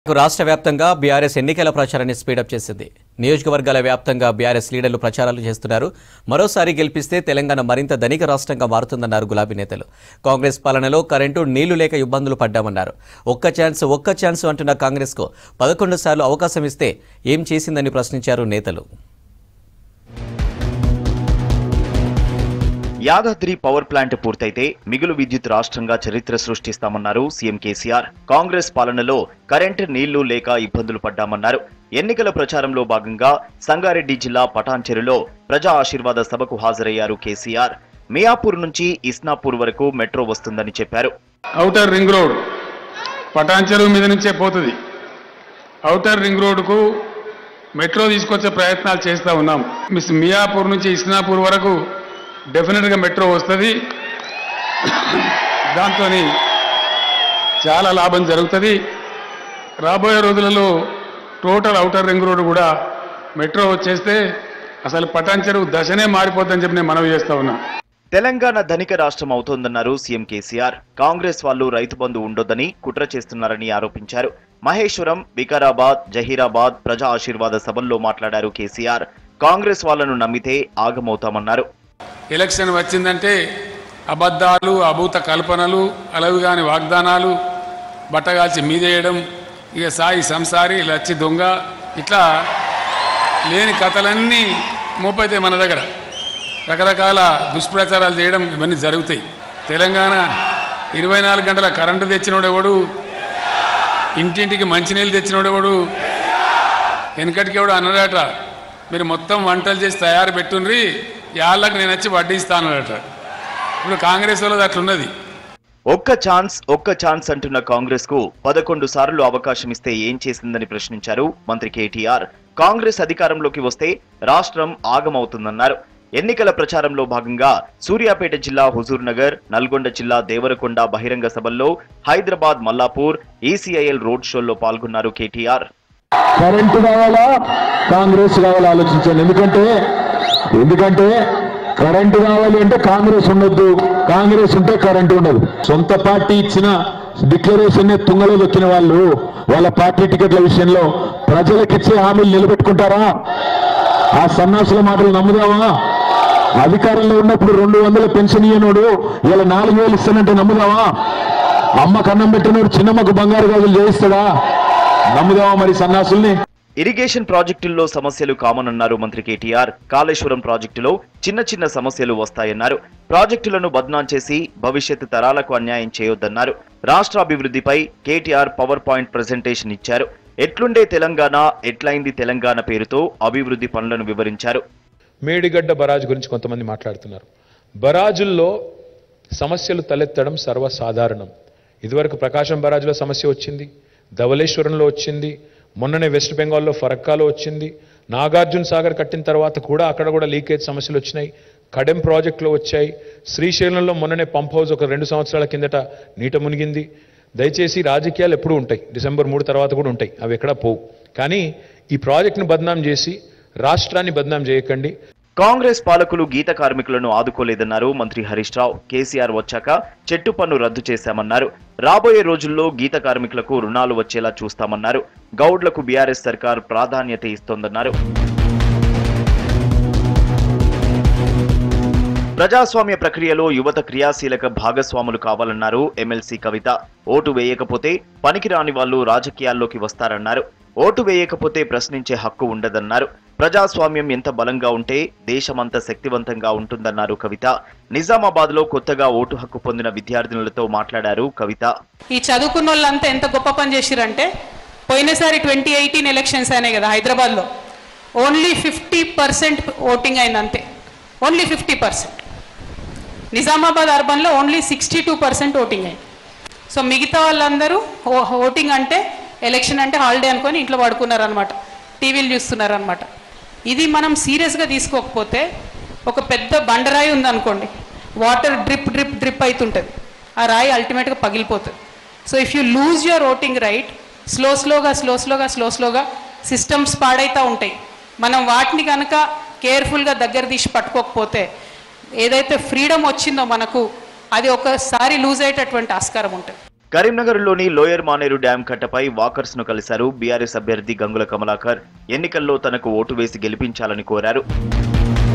రాష్ట్ర వ్యాప్తంగా బీఆర్ఎస్ ఎన్నికల ప్రచారాన్ని స్పీడప్ చేసింది నియోజకవర్గాల వ్యాప్తంగా బీఆర్ఎస్ లీడర్లు ప్రచారాలు చేస్తున్నారు మరోసారి గెలిపిస్తే తెలంగాణ మరింత ధనిక రాష్ట్రంగా మారుతుందన్నారు గులాబీ నేతలు కాంగ్రెస్ పాలనలో కరెంటు నీళ్లు లేక ఇబ్బందులు పడ్డామన్నారు ఒక్క ఛాన్స్ ఒక్క ఛాన్స్ అంటున్న కాంగ్రెస్కు పదకొండు సార్లు అవకాశం ఇస్తే ఏం చేసిందని ప్రశ్నించారు నేతలు యాదాద్రి పవర్ ప్లాంట్ పూర్తయితే మిగులు విద్యుత్ రాష్ట్రంగా చరిత్ర సృష్టిస్తామన్నారు సీఎం కేసీఆర్ కాంగ్రెస్ పాలనలో కరెంటు నీళ్లు లేక ఇబ్బందులు పడ్డామన్నారు ఎన్నికల ప్రచారంలో భాగంగా సంగారెడ్డి జిల్లా పటాన్చెరులో ప్రజా ఆశీర్వాద సభకు హాజరయ్యారు కేసీఆర్ మియాపూర్ నుంచి ఇస్నాపూర్ వరకు మెట్రో వస్తుందని చెప్పారు ఔటర్ రింగ్ రోడ్ పటాన్చెరువు మీద నుంచే పోతుంది ఔటర్ రింగ్ రోడ్డుకు మెట్రో తీసుకొచ్చే ప్రయత్నాలు చేస్తూ ఉన్నాం మిస్ మియాపూర్ నుంచి ఇస్నాపూర్ వరకు డెఫినెట్గా మెట్రో వస్తుంది దాంతో చాలా లాభం జరుగుతుంది రాబోయే రోజులలో టోటల్ ఔటర్ రింగ్ రోడ్ కూడా మెట్రో వచ్చేస్తే అసలు పటాన్చెరువు దశనే మారిపోద్దని చెప్పి నేను మనవి చేస్తా ఉన్నా తెలంగాణ ధనిక రాష్ట్రం అవుతోందన్నారు సీఎం కేసీఆర్ కాంగ్రెస్ వాళ్ళు రైతు బంధు ఉండొద్దని కుట్ర చేస్తున్నారని ఆరోపించారు మహేశ్వరం వికారాబాద్ జహీరాబాద్ ప్రజా ఆశీర్వాద సభల్లో మాట్లాడారు కేసీఆర్ కాంగ్రెస్ వాళ్ళను నమ్మితే ఆగమవుతామన్నారు ఎలక్షన్ వచ్చిందంటే అబద్ధాలు అభూత కల్పనలు అలవిగాని వాగ్దానాలు బట్టగాల్చి మీదేయడం ఇక సాయి సంసారి లచ్చి దొంగ ఇట్లా లేని కథలన్నీ మోపైతాయి మన దగ్గర రకరకాల దుష్ప్రచారాలు చేయడం ఇవన్నీ జరుగుతాయి తెలంగాణ ఇరవై నాలుగు గంటల కరెంటు తెచ్చినోడెవడు ఇంటింటికి మంచినీళ్ళు తెచ్చినోడెవడు వెనకటికి ఎవడు అన్నాడట మీరు మొత్తం వంటలు చేసి తయారు పెట్టుండ్రి యాళ్ళకి నేను వచ్చి వడ్డిస్తానట ఇప్పుడు కాంగ్రెస్ వాళ్ళది అట్లున్నది ఒక్క ఛాన్స్ ఒక్క ఛాన్స్ అంటున్న కాంగ్రెస్ కు పదకొండు సార్లు అవకాశం ఇస్తే ఏం చేసిందని ప్రశ్నించారు మంత్రి కేటీఆర్ కాంగ్రెస్ అధికారంలోకి వస్తే రాష్ట్రం ఆగమవుతుందన్నారు ఎన్నికల ప్రచారంలో భాగంగా సూర్యాపేట జిల్లా హుజూర్ నగర్ నల్గొండ జిల్లా దేవరకొండ బహిరంగ సభల్లో హైదరాబాద్ మల్లాపూర్ ఈసీఐఎల్ రోడ్ షోల్లో పాల్గొన్నారు కేటీఆర్ కరెంటు కావాలా కాంగ్రెస్ కావాలా ఆలోచించండి ఎందుకంటే ఎందుకంటే కరెంటు కావాలి అంటే కాంగ్రెస్ ఉండొద్దు కాంగ్రెస్ ఉంటే కరెంటు ఉండదు సొంత పార్టీ ఇచ్చిన డిక్లరేషన్ తుంగలో దొక్కిన వాళ్ళు వాళ్ళ పార్టీ టికెట్ల విషయంలో ప్రజలకు ఇచ్చే హామీలు నిలబెట్టుకుంటారా ఆ సన్నాసుల మాటలు నమ్ముదామా అధికారంలో ఉన్నప్పుడు రెండు వందల పెన్షన్ ఇయ్యనోడు ఇలా నాలుగు వేలు ఇస్తానంటే నమ్ముదామా అమ్మ కన్నం పెట్టినోడు చిన్నమ్మకు బంగారు గాజులు చేయిస్తాడా నమ్ముదామా మరి సన్నాసుల్ని ఇరిగేషన్ ప్రాజెక్టుల్లో సమస్యలు కామన్ అన్నారు మంత్రి కేటీఆర్ కాళేశ్వరం ప్రాజెక్టులో చిన్న చిన్న సమస్యలు వస్తాయన్నారు ప్రాజెక్టులను బద్నాం చేసి భవిష్యత్ తరాలకు అన్యాయం చేయొద్దన్నారు రాష్ట్ర అభివృద్ధిపై కేటీఆర్ పవర్ పాయింట్ ప్రజెంటేషన్ ఇచ్చారు ఎట్లుండే తెలంగాణ ఎట్లయింది తెలంగాణ పేరుతో అభివృద్ధి పనులను వివరించారు మేడిగడ్డ బరాజ్ గురించి కొంతమంది మాట్లాడుతున్నారు బరాజుల్లో సమస్యలు తలెత్తడం సర్వసాధారణం ఇదివరకు ప్రకాశం బరాజులో సమస్య వచ్చింది ధవలేశ్వరంలో వచ్చింది మొన్ననే వెస్ట్ బెంగాల్లో ఫరక్కాలో వచ్చింది నాగార్జున సాగర్ కట్టిన తర్వాత కూడా అక్కడ కూడా లీకేజ్ సమస్యలు వచ్చినాయి కడెం ప్రాజెక్టులో వచ్చాయి శ్రీశైలంలో మొన్ననే పంప్ హౌస్ ఒక రెండు సంవత్సరాల కిందట నీట మునిగింది దయచేసి రాజకీయాలు ఎప్పుడూ ఉంటాయి డిసెంబర్ మూడు తర్వాత కూడా ఉంటాయి అవి ఎక్కడా పోవు కానీ ఈ ప్రాజెక్ట్ను బద్నాం చేసి రాష్ట్రాన్ని బద్నాం చేయకండి కాంగ్రెస్ పాలకులు గీత కార్మికులను ఆదుకోలేదన్నారు మంత్రి హరీష్ రావు కేసీఆర్ వచ్చాక చెట్టు పన్ను రద్దు చేశామన్నారు రాబోయే రోజుల్లో గీత కార్మికులకు రుణాలు వచ్చేలా చూస్తామన్నారు గౌడ్లకు బీఆర్ఎస్ సర్కార్ ప్రాధాన్యత ఇస్తోందన్నారు ప్రజాస్వామ్య ప్రక్రియలో యువత క్రియాశీలక భాగస్వాములు కావాలన్నారు ఎమ్మెల్సీ కవిత ఓటు వేయకపోతే పనికిరాని వాళ్ళు రాజకీయాల్లోకి వస్తారన్నారు ఓటు వేయకపోతే ప్రశ్నించే హక్కు ఉండదన్నారు ప్రజాస్వామ్యం ఎంత బలంగా ఉంటే దేశమంత శక్తివంతంగా ఉంటుందన్నారు కవిత నిజామాబాద్ లో కొత్తగా ఓటు హక్కు పొందిన విద్యార్థినులతో మాట్లాడారు కవిత ఈ చదువుకున్న వాళ్ళంతా ఎంత గొప్ప పని చేసిరంటే పోయినసారి ట్వంటీ ఎయిటీన్ ఎలక్షన్స్ అయినాయి కదా హైదరాబాద్లో ఓన్లీ ఫిఫ్టీ పర్సెంట్ ఓటింగ్ అయింది అంతే ఓన్లీ ఫిఫ్టీ పర్సెంట్ నిజామాబాద్ అర్బన్లో only sixty two percent voting అయింది సో మిగతా వాళ్ళందరూ ఓ- ఓటింగ్ అంటే ఎలక్షన్ అంటే హాలిడే అనుకొని ఇంట్లో పడుకున్నారనమాట టీవీలు చూస్తున్నారనమాట ఇది మనం సీరియస్గా తీసుకోకపోతే ఒక పెద్ద బండరాయి ఉందనుకోండి వాటర్ డ్రిప్ డ్రిప్ డ్రిప్ అవుతుంటుంది ఆ రాయి అల్టిమేట్గా పగిలిపోతుంది so if you lose your voting right slow స్లోగా స్లో స్లోగా స్లో స్లోగా సిస్టమ్స్ పాడైతూ ఉంటాయి మనం వాటిని కనుక కేర్ఫుల్గా దగ్గర తీసి పట్టుకోకపోతే ఏదైతే ఫ్రీడమ్ వచ్చిందో మనకు అది ఒకసారి లూజ్ అయ్యేటటువంటి ఆస్కారం ఉంటుంది కరీంనగర్లోని లోయర్ మానేరు డ్యాం కట్టపై వాకర్స్ ను కలిశారు బీఆర్ఎస్ అభ్యర్థి గంగుల కమలాకర్ ఎన్నికల్లో తనకు ఓటు వేసి గెలిపించాలని కోరారు